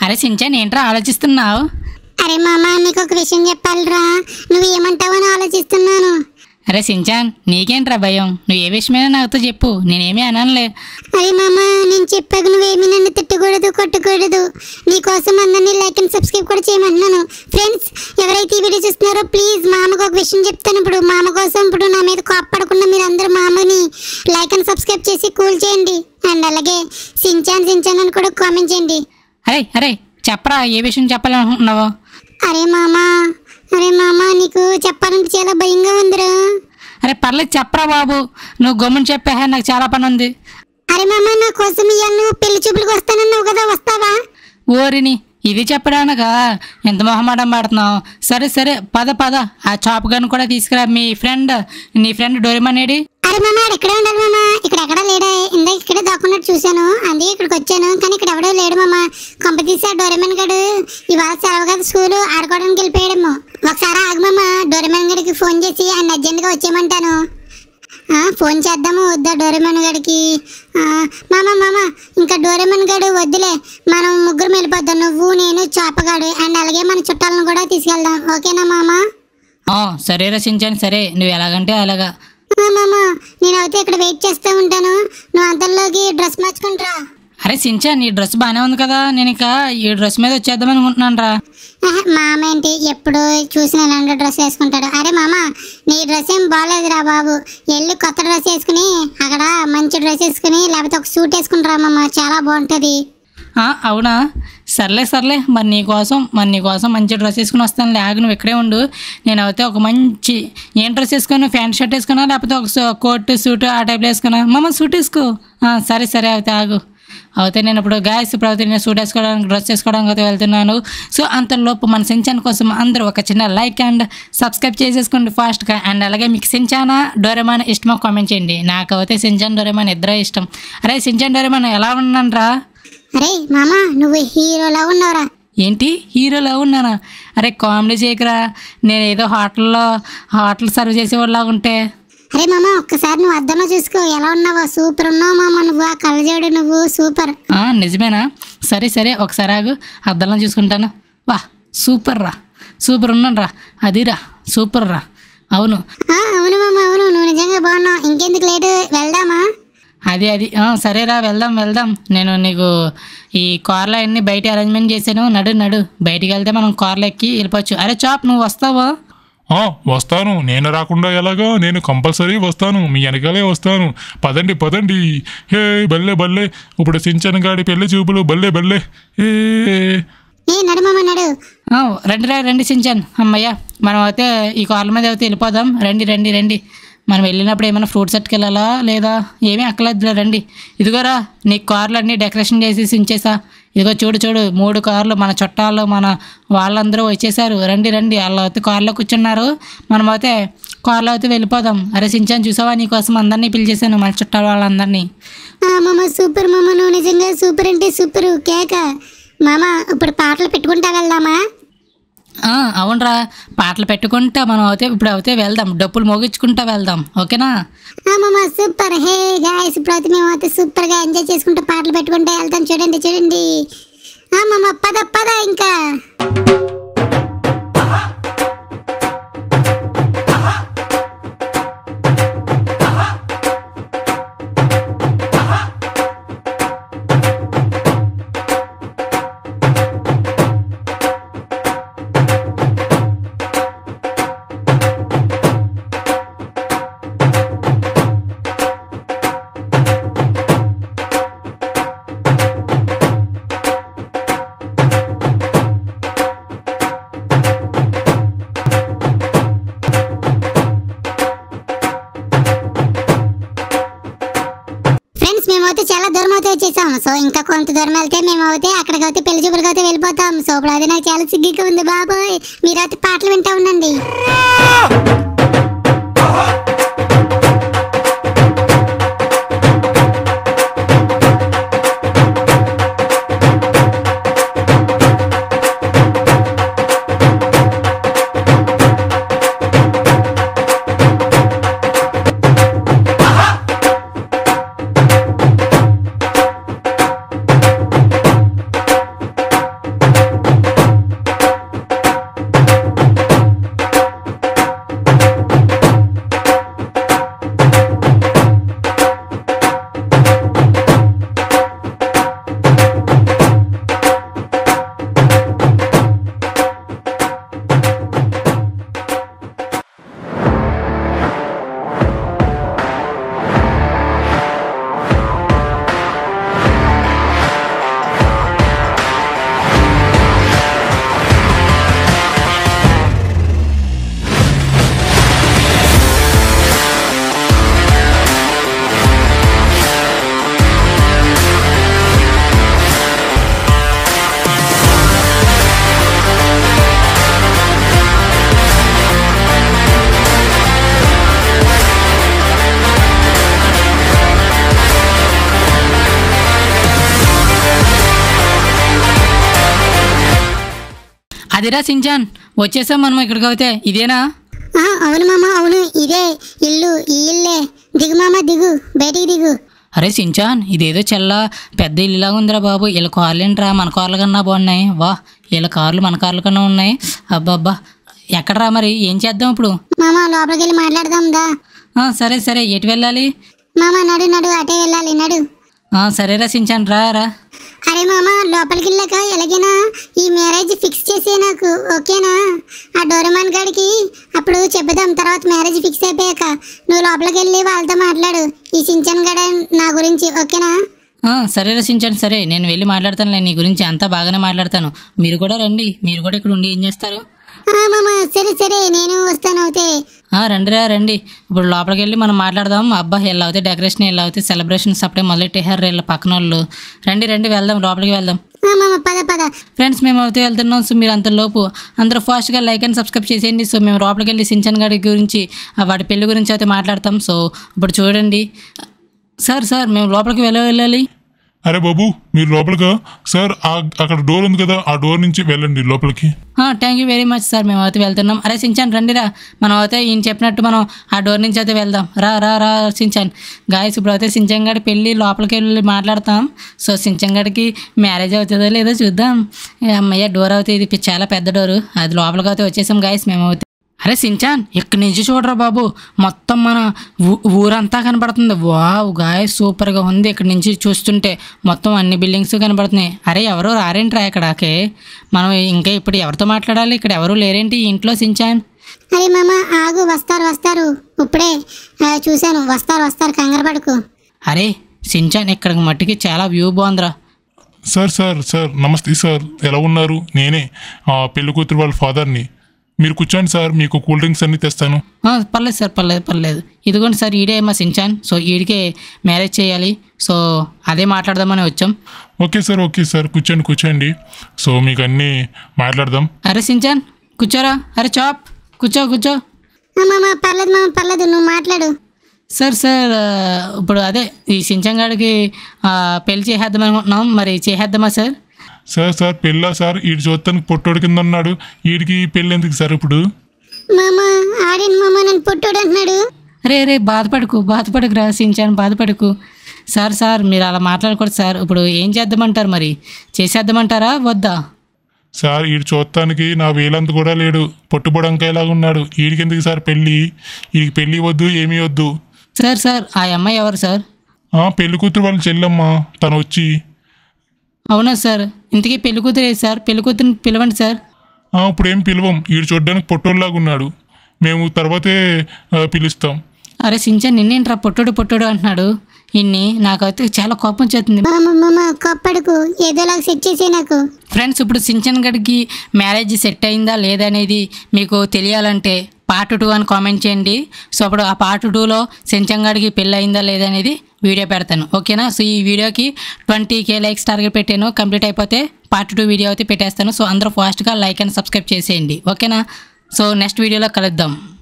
అరే సించాన్ ఏంట్రా ఆలోచిస్తున్నావు అరే మామ నీకు ఒక విషయం చెప్పాలిరా నువ్వు ఏమంటావని ఆలోచిస్తున్నాను అరే సించాన్ నీకేంట్రా భయం నువ్వు ఏ విషయమైనా నాతో చెప్పు నేనేమీ అననులే అరే మామ నేను చెప్పాక నువ్వేమీ నన్ను తిట్టకూడదు కొట్టకూడదు నీకోసం అందరినీ లైక్ అండ్ సబ్స్క్రైబ్ కూడా చేయమంటున్నాను ఫ్రెండ్స్ ఎవరైతే ఈ వీడియో చూస్తున్నారో ప్లీజ్ మామకు ఒక విషయం చెప్తాను ఇప్పుడు మామ కోసం ఇప్పుడు నా మీద కోప్పడకుండా మీరు అందరూ మామని లైక్ అండ్ సబ్స్క్రైబ్ చేసి కూల్ చేయండి అండ్ అలాగే సించాన్ సించాన్ అని కూడా కామెంట్ చేయండి అరే అరే చెప్పరా ఏ విషయం చెప్పాలనుకుంటున్నావు అరే మామ అరే మామ నీకు చెప్పాలంటే చాలా భయంగా ఉందిరా అరే పర్లేదు చెప్పరా బాబు నువ్వు గమ్ముని చెప్పే నాకు చాలా పని ఉంది అరే మామ నా కోసం ఇవాళ నువ్వు పెళ్లి చూపులకు వస్తానన్నావు కదా వస్తావా ఓరిని ఇది చెప్పడానగా ఎంత మొహమాటం పడుతున్నావు సరే సరే పద పద ఆ చాప్ గన్ కూడా తీసుకురా మీ ఫ్రెండ్ నీ ఫ్రెండ్ డోరేమన్ ఏడి అరే మామ ఆడు ఇక్కడే ఉండాలి మామ ఇక్కడ ఎక్కడా లేడా ఇందాక ఇక్కడే దాక్కున్నట్టు చూశాను అందుకే ఇక్కడికి వచ్చాను కానీ ఇక్కడ ఎవడో లేడు మామ కొంప తీసి ఆ డోరెమన్ గడు ఇవాళ సెలవు కదా స్కూల్ ఆడుకోవడానికి వెళ్ళిపోయాడేమో ఒకసారి ఆగు మామ డోరెమన్ గడికి ఫోన్ చేసి ఆయన అర్జెంట్గా వచ్చేయమంటాను ఆ, ఫోన్ చేద్దాము వద్దా డోరెమన్ గడికి ఆ, మామ మామ ఇంకా డోరెమన్ గడు వద్దులే మనం ముగ్గురు వెళ్ళిపోద్దాం నువ్వు నేను చాపగాడు అండ్ అలాగే మన చుట్టాలను కూడా తీసుకెళ్దాం ఓకేనా మామ ఆ, సరే రచించాను సరే నువ్వు ఎలాగంటే అలాగా ఆ, మామ నేనైతే ఇక్కడ వెయిట్ చేస్తూ ఉంటాను నువ్వు అంతలోకి డ్రెస్ మార్చుకుంటారా అరే సించాన్ ఈ డ్రెస్ బాగానే ఉంది కదా నేను ఇక ఈ డ్రెస్ మీద వచ్చేద్దాం అనుకుంటున్నాను రా మామ ఏంటి ఎప్పుడు చూసిన ఇలాంటి డ్రెస్ వేసుకుంటాడు అరే మామ నీ డ్రెస్ ఏం బాగాలేదురా బాబు వెళ్ళి కొత్త డ్రెస్ వేసుకుని అక్కడ మంచి డ్రెస్ వేసుకుని లేకపోతే ఒక సూట్ వేసుకుంటారా మామ చాలా బాగుంటుంది ఆ, అవునా సర్లే సర్లే మరి నీ కోసం మరి నీ కోసం మంచి డ్రెస్ వేసుకుని వస్తాను లేక నువ్వు ఇక్కడే ఉండు నేను అయితే ఒక మంచి ఏం డ్రెస్ వేసుకున్నా ప్యాంట్ షర్ట్ వేసుకున్నా లేకపోతే ఒక సో- కోట్ సూట్ ఆ టైప్లో వేసుకున్నా మమ్మ సూట్ వేసుకో ఆ, సరే సరే అయితే ఆగు అయితే నేను ఇప్పుడు గాయస్ ఇప్పుడు అయితే నేను సూట్ వేసుకోవడానికి డ్రెస్ వేసుకోవడానికి అయితే వెళ్తున్నాను సో అంతలోపు మన సించాన్ కోసం అందరూ ఒక చిన్న లైక్ అండ్ సబ్స్క్రైబ్ చేసేసుకోండి ఫాస్ట్గా అండ్ అలాగే మీకు సించానా డోరేమాన్ ఇష్టమో కామెంట్ చేయండి నాకు అయితే సించాన్ డోరేమాన్ ఇద్దరే ఇష్టం అరే సించాన్ డోరేమాన్ ఎలా ఉన్నాను రా అరే మామ నువ్వు హీరోలా ఉన్నావురా ఏంటి హీరోలా ఉన్నానా అరే కామెడీ చేయకరా నేను ఏదో హోటల్లో హోటల్ సర్వ్ చేసేవాళ్ళగా ఉంటే అరే మామ ఒక్కసారి నువ్వు అద్దంలో చూసుకో ఎలా ఉన్నావో సూపర్ ఉన్నావు మామ నువ్వు ఆ కళ్ళజోడు నువ్వు సూపర్ ఆ, నిజమేనా సరే సరే ఒకసారి ఆగు అద్దంలో చూసుకుంటాను వా సూపర్ రా సూపర్ ఉన్నాను రా అదిరా సూపర్ రా అవును ఆ, అవును మామ అవును నువ్వు నిజంగా బాగున్నావు ఇంకెందుకు లేటు వెళ్దామా అది అది ఆ, సరేరా వెళ్దాం వెళ్దాం నేను నీకు ఈ కార్లో అన్ని బయట అరేంజ్మెంట్ చేశాను నడు నడు బయటికి వెళ్తే మనం కార్లో ఎక్కి వెళ్ళిపోవచ్చు అరే చాప్ నువ్వు వస్తావా ఆ, వస్తాను నేను రాకుండా ఎలాగో నేను కంపల్సరీ వస్తాను మీ వెనకాలే వస్తాను పదండి పదండి హే బల్లే బల్లే ఇప్పుడు సించన్ గాడి పెళ్లి చూపులు బల్లే బల్లే ఏ ఏ నడు మామ నడు ఆ, రండి రా రండి సించాన్ అమ్మయ్య మనం అయితే ఈ కార్ల మీద అయితే వెళ్ళిపోదాం రండి రండి రండి మనం వెళ్ళినప్పుడు ఏమైనా ఫ్రూట్స్ వెళ్ళాలా లేదా ఏమీ అక్కర్లేదులే రండి ఇదిగోరా నీ కార్లు అన్నీ డెకరేషన్ చేసి ఉంచేసా ఇదిగో చూడు చూడు మూడు కార్లు మన చుట్టాలు మన వాళ్ళందరూ వచ్చేసారు రండి రండి వాళ్ళు అయితే కార్లో కూర్చున్నారు మనం అయితే కార్లో అయితే వెళ్ళిపోదాం అరే సించాన్ చూసావా నీకోసం అందరినీ పిలిచేసాను మన చుట్టాల వాళ్ళందరినీ ఆ, మామ సూపర్ మామ నువ్వు నిజంగా సూపర్ అంటే సూపర్ కేక మామ ఇప్పుడు పాటలు పెట్టుకుంటా వెళ్దామా ఆ, అవునరా పాటలు పెట్టుకుంటా మనం అయితే ఇప్పుడు అయితే వెళ్దాం డప్పులు మోగించుకుంటా వెళ్దాం ఓకేనా ఆ, మామ సూపర్ హే గాయస్ ఇప్పుడు అయితే మేము అయితే సూపర్ గా ఎంజాయ్ చేసుకుంటూ పాటలు పెట్టుకుంటూ వెళ్తాం చూడండి చూడండి ఆ, మామ పద పద ఇంకా ఫ్రెండ్స్ మేమైతే చాలా దూరం అయితే వచ్చేసాం సో ఇంకా కొంత దూరం వెళ్తే మేము అయితే అక్కడికి అయితే పెళ్లి చూపులకు అయితే వెళ్ళిపోతాం సో ఇప్పుడు అది నాకు చాలా సిగ్గుగా ఉంది బాబోయ్ మీరైతే పాటలు వింటా ఉండండి అదిరా సించాన్ వచ్చేసాం మనం ఇక్కడికి అయితే ఇదేనా ఆ, అవును మామ అవును ఇదే ఇల్లు ఈ ఇల్లే దిగు మామ దిగు బయటికి దిగు అరే సించాన్ ఇదేదో చల్ల పెద్ద ఇల్లులాగా ఉందిరా బాబు వీళ్ళ కార్లు ఏంట్రా మన కార్ల కన్నా బాగున్నాయి వా వీళ్ళ కార్లు మన కార్ల కన్నా ఉన్నాయి అబ్బబ్బా ఎక్కడరా మరి ఏం చేద్దాం ఇప్పుడు మామ లోపలికి వెళ్ళి మాట్లాడదాం దా ఆ, సరే సరే ఎటు వెళ్ళాలి మామ నడు నడు అటే వెళ్ళాలి నడు ఆ, సరేరా సించాన్ రా రా అరే మామ లోపలికి వెళ్ళాక ఎలాగైనా ఈ మ్యారేజ్ ఫిక్స్ చేసే నాకు ఓకేనా ఆ డోరమాన్ గాడికి అప్పుడు చెబుదాం తర్వాత మ్యారేజ్ ఫిక్స్ అయిపోయాక నువ్వు లోపలికి వెళ్ళి వాళ్ళతో మాట్లాడు ఈ సించన్ గడ నా గురించి ఓకేనా ఆ, సరేరా సించాన్ సరే నేను వెళ్ళి మాట్లాడతానులే నీ గురించి అంతా బాగానే మాట్లాడతాను మీరు కూడా రండి మీరు కూడా ఇక్కడ ఉండి ఏం చేస్తారు ఆ, మామ సరే సరే నేను వస్తాను అవుతే ఆ, రండిరా రండి ఇప్పుడు లోపలికి వెళ్ళి మనం మాట్లాడదాం అబ్బా వీళ్ళు అవుతే డెకరేషన్ వీళ్ళు అవుతే సెలబ్రేషన్స్ అప్పుడే మొదలెట్టేశారు వీళ్ళ పక్కన వాళ్ళు రండి రండి వెళ్దాం లోపలికి వెళ్దాం ఆ, మామ పద పద ఫ్రెండ్స్ మేము అయితే వెళ్తున్నాం సో మీరు అంత లోపు అందరూ ఫాస్ట్గా లైక్ అండ్ సబ్స్క్రైబ్ చేసేయండి సో మేము లోపలికి వెళ్ళి సించన్ గారి గురించి ఆ వాడి పెళ్లి గురించి అయితే మాట్లాడతాం సో ఇప్పుడు చూడండి సార్ సార్ మేము లోపలికి వెళ్ళ వెళ్ళాలి అరే బాబు మీరు లోపలిగా సార్ ఆ- అక్కడ డోర్ ఉంది కదా ఆ డోర్ నుంచి వెళ్ళండి లోపలికి thank you very much sir మేము అయితే వెళ్తున్నాం అరే సించాన్ రండిరా మనం అయితే ఈయన చెప్పినట్టు మనం ఆ డోర్ నుంచి అయితే వెళ్దాం రా రా రా సించాన్ గాయస్ ఇప్పుడు అయితే సించన్ గడి పెళ్ళి లోపలికి వెళ్ళి మాట్లాడతాం సో సించన్ గడికి మ్యారేజ్ అవుతుందో లేదో చూద్దాం ఏ అమ్మయ్య డోర్ అవుతుంది ఇది చాలా పెద్ద డోరు అది లోపలికి అయితే వచ్చేసాం గాయస్ మేము అయితే అరే సించాన్ ఇక్కడి నుంచి చూడరా బాబు మొత్తం మన ఊ- ఊరంతా కనబడుతుంది వావ్ గాయ సూపర్గా ఉంది ఇక్కడి నుంచి చూస్తుంటే మొత్తం అన్ని బిల్డింగ్స్ కనబడుతున్నాయి అరే ఎవరో రారేంట్రా ఇక్కడకే మనం ఇంకా ఇప్పుడు ఎవరితో మాట్లాడాలి ఇక్కడ ఎవరు లేరేంటి ఈ ఇంట్లో సించాన్ అరే మామ ఆగు వస్తారు వస్తారు ఇప్పుడే ఆ, చూశాను వస్తారు వస్తారు కంగారు పడకు అరే సించాన్ ఇక్కడ మట్టికి చాలా వ్యూ బాగుందిరా సార్ సార్ సార్ నమస్తే సార్ ఎలా ఉన్నారు నేనే ఆ పెళ్లి కూతురు వాళ్ళ ఫాదర్ని మీరు కూర్చోండి సార్ మీకు కూల్ డ్రింక్స్ అన్ని తెస్తాను ఆ, పర్లేదు సార్ పర్లేదు పర్లేదు ఇదిగోండి సార్ ఈడే మా సించాన్ సో ఈడికే మ్యారేజ్ చేయాలి సో అదే మాట్లాడదామని వచ్చాం ఓకే సార్ ఓకే సార్ కూర్చోండి కూర్చోండి సో మీకు అన్నీ మాట్లాడదాం అరే సించాన్ కూర్చోరా అరే చాప్ కూర్చో కూర్చో ఆ, మామ పర్లేదు మామ పర్లేదు నువ్వు మాట్లాడు సార్ సార్ ఆ, ఇప్పుడు అదే ఈ సించంగాడికి పెళ్లి చేసేద్దాం అనుకుంటున్నాం మరి చేసేద్దామా సార్ సార్ సార్ పెళ్ళా సార్ ఈడు చూస్తానికి పొట్టోడు కింద ఉన్నాడు ఈడికి పెళ్ళి ఎందుకు సార్ ఇప్పుడు మామ ఆడిన మామ నన్ను పుట్టోడు అంటున్నాడు రే రే బాధపడకు బాధపడకు రా సించాన్ బాధపడకు సార్ సార్ మీరు అలా మాట్లాడకూడదు సార్ ఇప్పుడు ఏం చేద్దామంటారు మరి చేసేద్దామంటారా వద్దా సార్ ఈడు చూస్తానికి నా వేలంత కూడా లేడు పొట్టుబొడంకాయలాగా ఉన్నాడు ఈడికి ఎందుకు సార్ పెళ్ళి ఈడికి పెళ్ళి వద్దు ఏమీ వద్దు సార్ సార్ ఆ అమ్మాయి ఎవరు సార్ ఆ, పెళ్లి కూతురు వాళ్ళ చెల్లెమ్మ తను వచ్చి అవునా సార్ ఇంతకీ పెళ్లి కూతురు ఏది సార్ పెళ్లి కూతురుని పిలవండి సార్ "ఆ, ఇప్పుడు ఏం పిలవం ఈడు చూడడానికి పొట్టోళ్ళలాగా ఉన్నాడు మేము తర్వాతే ఆ, పిలుస్తాం అరే సించాన్ నిన్నేంట్రా పొట్టుడు పొట్టుడు అంటున్నాడు ఇన్ని నాకైతే చాలా కోపం చేస్తుంది మామ మామ కొప్పడుకు ఏదోలాగా సెట్ చేసే నాకు ఫ్రెండ్స్ ఇప్పుడు సించన్ గడికి మ్యారేజ్ సెట్ అయిందా లేదా అనేది మీకు తెలియాలంటే పార్ట్ టూ అని కామెంట్ చేయండి సో అప్పుడు ఆ పార్ట్ టూలో సించన్ గడికి పెళ్ళి అయిందా లేదా అనేది వీడియో పెడతాను ఓకేనా సో ఈ వీడియోకి ట్వంటీ కే లైక్స్ టార్గెట్ పెట్టాను కంప్లీట్ అయిపోతే పార్ట్ టూ వీడియో అయితే పెట్టేస్తాను సో అందరూ ఫాస్ట్గా లైక్ అండ్ సబ్స్క్రైబ్ చేసేయండి ఓకేనా సో నెక్స్ట్ వీడియోలో కలుద్దాం